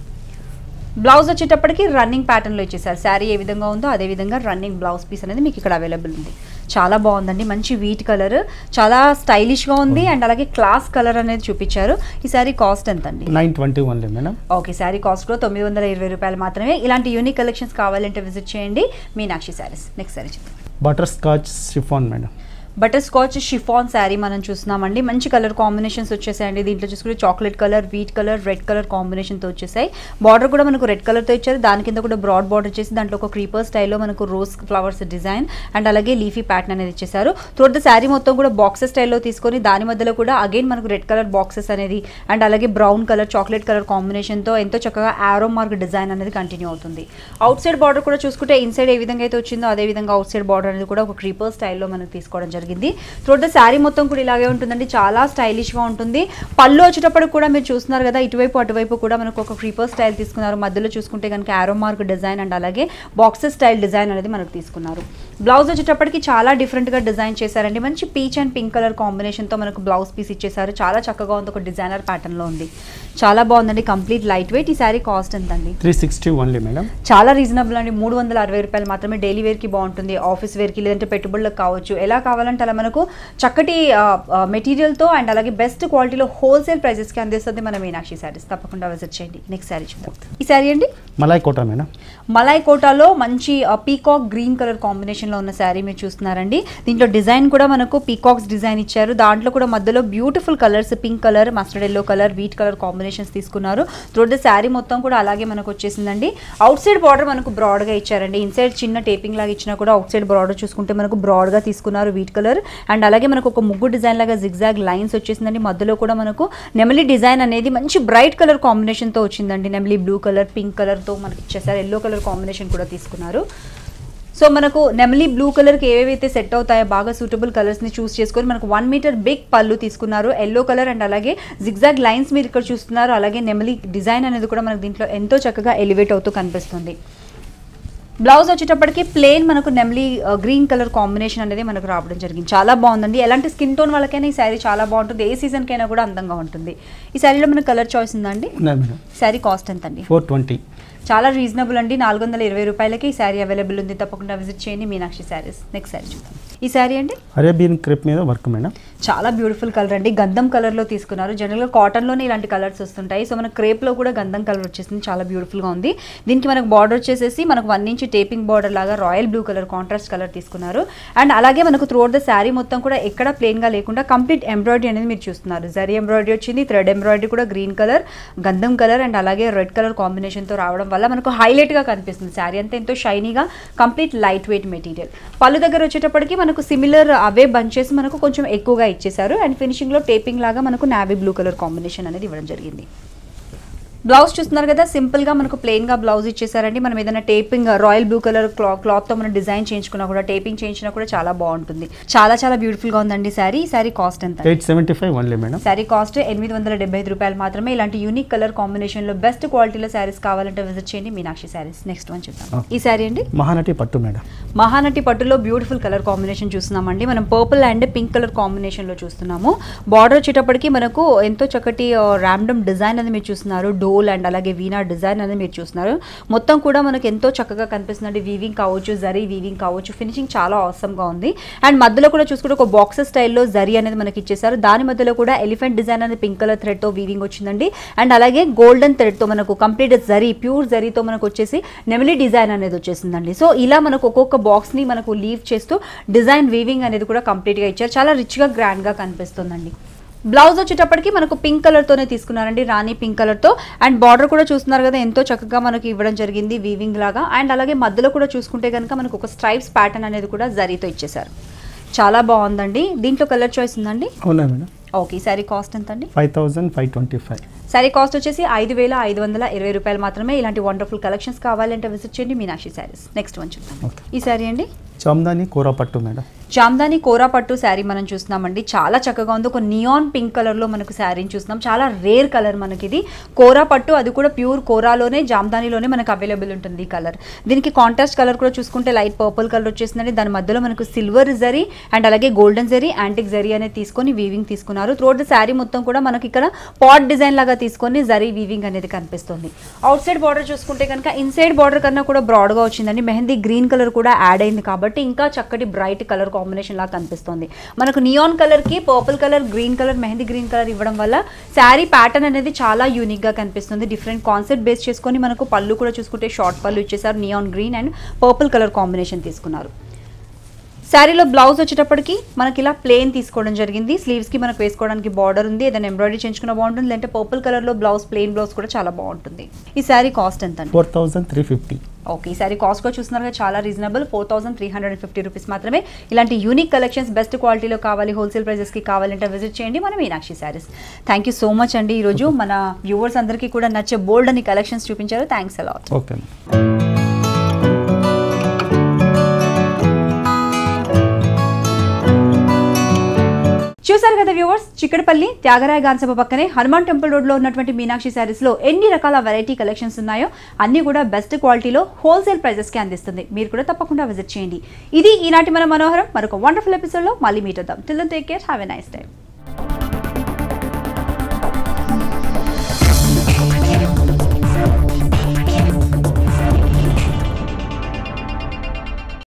బ్లౌజ్ వచ్చేటప్పటికి రన్నింగ్ ప్యాటర్న్లో ఇచ్చేసారు శారీ ఏ విధంగా ఉందో అదే విధంగా రన్నింగ్ బ్లౌజ్ పీస్ అనేది మీకు ఇక్కడ అవైలబుల్ ఉంది చాలా బాగుందండి మంచి వీట్ కలర్ చాలా స్టైలిష్గా ఉంది అండ్ అలాగే క్లాస్ కలర్ అనేది చూపించారు ఈ శారీ కాస్ట్ ఎంత అండి nine twenty only madam okay sari cost కూడా తొమ్మిది వందల ఇరవై రూపాయలు మాత్రమే ఇలాంటి యూనిక్ కలెక్షన్స్ కావాలంటే విజిట్ చేయండి మీనాక్షి శారీస్ నెక్స్ట్ శారీ చూద్దాం butterscotch chiffon madam butterscotch chiffon sari మనం చూస్తున్నామండి మంచి కలర్ కాంబినేషన్స్ వచ్చేసాయండి దీంట్లో చూసుకుంటే chocolate colour wheat colour red colour కాంబినేషన్తో వచ్చేసాయి బార్డర్ కూడా మనకు రెడ్ కలర్తో ఇచ్చారు దాని కింద కూడా బ్రాడ్ బార్డర్ వచ్చేసి దాంట్లో ఒక క్రీపర్ స్టైల్లో మనకు రోజ్ ఫ్లవర్స్ డిజైన్ అండ్ అలాగే లీఫీ ప్యాటర్న్ అనేది ఇచ్చేసారు త్రూట్ ద శారీ మొత్తం కూడా బాక్సెస్ స్టైల్లో తీసుకొని దాని మధ్యలో కూడా అగైన్ మనకు రెడ్ కలర్ బాక్సెస్ అనేది అండ్ అలాగే బ్రౌన్ కలర్ చాక్లెట్ కలర్ కాంబినేషన్తో ఎంతో చక్కగా ఆరో మార్క్ డిజైన్ అనేది కంటిన్యూ అవుతుంది అవుట్ సైడ్ బార్డర్ కూడా చూసుకుంటే ఇన్సైడ్ ఏ విధంగా అయితే వచ్చిందో అదే విధంగా అవుట్ సైడ్ బార్డర్ అనేది కూడా ఒక క్రీపర్ స్టైల్లో మనకు తీసుకోవడం జరిగింది త్రూట్ ద శారీ మొత్తం కూడా ఇలాగే ఉంటుందండి చాలా స్టైలిష్గా ఉంటుంది పళ్ళు వచ్చేటప్పుడు కూడా మీరు చూస్తున్నారు కదా ఇటువైపు అటువైపు కూడా మనకు ఒక క్రీపర్ స్టైల్ తీసుకున్నారు మధ్యలో చూసుకుంటే కనుక ఆరో మార్క్ డిజైన్ అండ్ అలాగే బాక్సెస్ స్టైల్ డిజైన్ అనేది మనకు తీసుకున్నారు బ్లౌజ్ వచ్చేటప్పటికి చాలా డిఫరెంట్గా డిజైన్ చేశారండి మంచి పీచ్ అండ్ పింక్ కలర్ కాంబినేషన్తో మనకు బ్లౌజ్ పీస్ ఇచ్చేసారు చాలా చక్కగా ఉంది ఒక డిజైనర్ ప్యాటర్న్లో ఉంది చాలా బాగుందండి కంప్లీట్ లైట్ వెయిట్ ఈ శారీ కాస్ట్ ఎంత అండి త్రీ సిక్స్టీ ఓన్లీ మేడం చాలా రీజనబుల్ అండి మూడు వందల అరవై రూపాయలు మాత్రమే డైలీ వేర్కి బాగుంటుంది ఆఫీస్ వేర్కి లేదంటే పెట్టుబడులకు కావచ్చు ఎలా కావాలంటే అలా మనకు చక్కటి మెటీరియల్తో అండ్ అలాగే బెస్ట్ క్వాలిటీలో హోల్సేల్ ప్రైజెస్కి అందిస్తుంది మన మీనాక్షి శారీస్ తప్పకుండా విజిట్ చేయండి నెక్స్ట్ శారీ చూద్దాం ఈ శారీ అండి మలాయ్ కోట మేడం మలాయ్ కోటాలో మంచి పీకాక్ గ్రీన్ కలర్ కాంబినేషన్లో ఉన్న శారీ మీరు చూస్తున్నారండి దీంట్లో డిజైన్ కూడా మనకు పీకాక్స్ డిజైన్ ఇచ్చారు దాంట్లో కూడా మధ్యలో beautiful colours pink colour mustard yellow colour wheat colour combinations తీసుకున్నారు త్రూట్ ద శారీ మొత్తం కూడా అలాగే మనకు వచ్చేసిందండి అవుట్ సైడ్ బార్డర్ మనకు బ్రాడ్గా ఇచ్చారండి ఇన్సైడ్ చిన్న టేపింగ్ లాగా ఇచ్చినా కూడా అవుట్ సైడ్ బార్డర్ చూసుకుంటే మనకు బ్రాడ్గా తీసుకున్నారు వీట్ కలర్ అండ్ అలాగే మనకు ఒక ముగ్గు డిజైన్ లాగా జిగ్జాగ్ లైన్స్ వచ్చేసిందండి మధ్యలో కూడా మనకు నెమలి డిజైన్ అనేది మంచి బ్రైట్ కలర్ కాంబినేషన్తో వచ్చిందండి నెమలి బ్లూ కలర్ పింక్ కలర్తో మనకి ఇచ్చేసారు ఎల్లో కలర్ కాంబినేషన్ కూడా తీసుకున్నారు సో మనకు నెమలి బ్లూ కలర్కి ఏవేవైతే సెట్ అవుతాయో బాగా సూటబుల్ కలర్స్ని చూస్ చేసుకొని మనకు వన్ మీటర్ బిగ్ పళ్ళు తీసుకున్నారు ఎల్లో కలర్ అండ్ అలాగే జిగ్జాగ్ లైన్స్ మీరు ఇక్కడ చూస్తున్నారు అలాగే నెమలి డిజైన్ అనేది కూడా మనకు దీంట్లో ఎంతో చక్కగా ఎలివేట్ అవుతూ కనిపిస్తుంది బ్లౌజ్ వచ్చేటప్పటికి ప్లేన్ మనకు నెమ్లీ గ్రీన్ కలర్ కాంబినేషన్ అనేది మనకు రావడం జరిగింది చాలా బాగుందండి ఎలాంటి స్కిన్ టోన్ వాళ్ళకైనా ఈ శారీ చాలా బాగుంటుంది ఏ సీజన్కైనా కూడా అందంగా ఉంటుంది ఈ శారీలో మనకు కలర్ చాయిస్ ఉందండి ఉన్నాయి మేడం శారీ కాస్ట్ ఎంత అండి ఫోర్ ట్వంటీ చాలా రీజనబుల్ అండి నాలుగు వందల ఇరవై రూపాయలకి ఈ శారీ అవైలబుల్ ఉంది తప్పకుండా విజిట్ చేయండి మీనాక్షి శారీస్ నెక్స్ట్ శారీ చూద్దాం ఈ శారీ అండి అరేబియన్ క్రిప్ మీద వర్క్ మేడం చాలా బ్యూటిఫుల్ కలర్ అండి గంధం కలర్లో తీసుకున్నారు జనరల్గా కాటన్లోనే ఇలాంటి కలర్స్ వస్తుంటాయి సో మనకు క్రేప్లో కూడా గంధం కలర్ వచ్చేసింది చాలా బ్యూటిఫుల్గా ఉంది దీనికి మనకు బార్డర్ వచ్చేసేసి మనకు వన్ ఇంచ్ టేపింగ్ బార్డర్ లాగా royal blue colour contrast colour తీసుకున్నారు అండ్ అలాగే మనకు త్రూఅవుట్ ద శారీ మొత్తం కూడా ఎక్కడ ప్లెయిన్గా లేకుండా కంప్లీట్ ఎంబ్రాయిడరీ అనేది మీరు చూస్తున్నారు జరీ ఎంబ్రాయిడరీ వచ్చింది థ్రెడ్ ఎంబ్రాయిడరీ కూడా గ్రీన్ కలర్ గంధం కలర్ అండ్ అలాగే రెడ్ కలర్ కాంబినేషన్తో రావడం వల్ల మనకు హైలైట్గా కనిపిస్తుంది శారీ అంతా ఎంతో షైనీగా కంప్లీట్ లైట్ వెయిట్ మెటీరియల్ పళ్ళు దగ్గర వచ్చేటప్పటికి మనకు సిమిలర్ అవే బంచెస్ మనకు కొంచెం ఎక్కువగా ఇచ్చేసారు అండ్ ఫినిషింగ్లో టేపింగ్ లాగా మనకు నావీ బ్లూ కలర్ కాంబినేషన్ అనేది ఇవ్వడం జరిగింది బ్లౌజ్ చూస్తున్నారు కదా సింపుల్ గా మనకు ప్లెయిన్ గా బ్లౌజ్ ఇచ్చేసారండి మనం ఏదైనా taping royal blue colour cloth తో మనం డిజైన్ చేయించుకున్నా కూడా టేపింగ్ చేయించినా కూడా చాలా బాగుంటుంది చాలా చాలా బ్యూటిఫుల్ గా ఉందండి శారీ ఈ శారీ కాస్ట్ ఎంత eight seventy five only madam sari cost ఎనిమిది వందల డెబ్బై ఐదు రూపాయలు మాత్రమే ఇలాంటి యూనిక్ కలర్ కాంబినేషన్ లో బెస్ట్ క్వాలిటీలో శారీస్ కావాలంటే విజిట్ చేయండి మీనాక్షి శారీస్ నెక్స్ట్ వన్ చూద్దాం ఈ శారీ అండి మహానటి పట్టు మేడం మహానటి పట్టులో బ్యూటిఫుల్ కలర్ కాంబినేషన్ చూస్తున్నామండి మనం purple and pink colour combination లో చూస్తున్నాము బార్డర్ వచ్చేటప్పటికి మనకు ఎంతో చక్కటి ర్యాండమ్ డిజైన్ అనేది మీరు చూస్తున్నారు డోల్ అండ్ అలాగే వీనా డిజైన్ అనేది మీరు చూస్తున్నారు మొత్తం కూడా మనకు ఎంతో చక్కగా కనిపిస్తుందండి వీవింగ్ కావచ్చు జరీ వీవింగ్ కావచ్చు ఫినిషింగ్ చాలా awesome గా ఉంది అండ్ మధ్యలో కూడా చూసుకుంటే ఒక బాక్సెస్ స్టైల్లో జరీ అనేది మనకి ఇచ్చేసారు దాని మధ్యలో కూడా ఎలిఫెంట్ డిజైన్ అనేది పింక్ కలర్ థ్రెడ్ తో వీవింగ్ వచ్చిందండి అండ్ అలాగే గోల్డెన్ థ్రెడ్ తో మనకు కంప్లీట్ జరీ ప్యూర్ జరీతో మనకు వచ్చేసి నెమిలీ డిజైన్ అనేది వచ్చేసిందండి సో ఇలా మనకు ఒక్కొక్క బాక్స్ ని మనకు లీవ్ చేస్తూ డిజైన్ వీవింగ్ అనేది కూడా కంప్లీట్ గా ఇచ్చారు చాలా రిచ్ గా గ్రాండ్ గా కనిపిస్తుందండి బ్లౌజ్ వచ్చేటప్పటికి మనకు పింక్ కలర్ తోనే తీసుకున్నారండి రాణి పింక్ కలర్ తో అండ్ బార్డర్ కూడా చూస్తున్నారు కదా ఎంతో చక్కగా మనకి ఇవ్వడం జరిగింది వీవింగ్ లాగా అండ్ అలాగే మధ్యలో కూడా చూసుకుంటే కనుక మనకు ఒక స్ట్రైప్స్ ప్యాటర్న్ అనేది కూడా జరీతో ఇచ్చేసారు చాలా బాగుందండి దీంట్లో కలర్ చాయిస్ ఉందండి అవునా మేడం ఓకే ఈ శారీ కాస్ట్ ఎంత అండి five thousand five twenty five sari cost వచ్చేసి ఐదు వేల ఐదు వందల ఇరవై రూపాయలు మాత్రమే ఇలాంటి వండర్ఫుల్ కలెక్షన్స్ కావాలంటే విజిట్ చేయండి మీనాక్షి శారీస్ నెక్స్ట్ వన్ చూద్దాం Okay. ఈ శారీ అండి చామ్దాని కూర పట్టు మేడం జామ్దాని కోరా పట్టు శారీ మనం చూస్తున్నామండి చాలా చక్కగా ఉంది ఒక నియాన్ పింక్ కలర్ లో మనకు శారీని చూస్తున్నాం చాలా రేర్ కలర్ మనకి ఇది కోరా పట్టు అది కూడా ప్యూర్ కోరాలోనే జామ్దానిలోనే మనకు అవైలబుల్ ఉంటుంది ఈ కలర్ దీనికి కాంట్రాస్ట్ కలర్ కూడా చూసుకుంటే లైట్ పర్పుల్ కలర్ వచ్చేసిందండి దాని మధ్యలో మనకు సిల్వర్ జరీ అండ్ అలాగే గోల్డెన్ జరీ యాంటిక్ జరీ అనేది తీసుకొని వీవింగ్ తీసుకున్నారు త్రోట్ ద శారీ మొత్తం కూడా మనకి ఇక్కడ పాట్ డిజైన్ లాగా తీసుకొని జరీ వీవింగ్ అనేది కనిపిస్తుంది అవుట్ సైడ్ బార్డర్ చూసుకుంటే కనుక ఇన్సైడ్ బార్డర్ కన్నా కూడా బ్రాడ్గా వచ్చిందండి మెహందీ గ్రీన్ కలర్ కూడా యాడ్ అయింది కాబట్టి ఇంకా చక్కటి బ్రైట్ కలర్ కాంబినేషన్ లాగా కనిపిస్తుంది మనకు నియాన్ కలర్ కి purple colour green colour mehndi green colour ఇవ్వడం వల్ల శారీ ప్యాటర్న్ అనేది చాలా యూనిక్ గా కనిపిస్తుంది డిఫరెంట్ కాన్సెప్ట్ బేస్ చేసుకొని మనకు పళ్ళు కూడా చూసుకుంటే షార్ట్ పళ్ళు ఇచ్చేసారు neon green and purple colour combination తీసుకున్నారు శారీలో బ్లౌజ్ వచ్చేటప్పటికి మనకి ఇలా ప్లేన్ తీసుకోవడం జరిగింది స్లీవ్స్ కి మనకు వేసుకోవడానికి బార్డర్ ఉంది ఏదైనా ఎంబ్రాయిడరీ చేయించుకున్న బాగుంటుంది లేదంటే పర్పుల్ కలర్ లో బ్లౌజ్ ప్లేన్ బ్లౌజ్ కూడా చాలా బాగుంటుంది ఈ శారీ కాస్ట్ ఎంత అండి four thousand three fifty okay ఈ సారీ కాస్ట్ కూడా చూస్తున్నారు కదా చాలా reasonable four thousand three hundred fifty rupees మాత్రమే ఇలాంటి యూనిక్ కలెక్షన్స్ బెస్ట్ క్వాలిటీలో కావాలి హోల్సేల్ ప్రైజెస్కి కావాలంటే విజిట్ చేయండి మన Meenakshi saris thank you so much అండి ఈరోజు మన వ్యూవర్స్ అందరికీ కూడా నచ్చే బోల్డ్ అని కలెక్షన్స్ చూపించారు థ్యాంక్స్ అలాట్ ఓకే మేడం చూసారు కదా వ్యూవర్స్ చిక్కడపల్లి త్యాగరాయ గాన్సభ పక్కనే హనుమాన్ టెంపుల్ రోడ్ లో ఉన్నటువంటి మీనాక్షి శారీస్ లో ఎన్ని రకాల వెరైటీ కలెక్షన్స్ ఉన్నాయో అన్ని కూడా బెస్ట్ క్వాలిటీలో హోల్సేల్ ప్రైజెస్ కి అందిస్తుంది మీరు కూడా తప్పకుండా విజిట్ చేయండి ఇది ఈనాటి మన మనోహరం మరొక వండర్ఫుల్ ఎపిసోడ్ లో మళ్ళీ మీట్ అవుతాం till take care have a nice time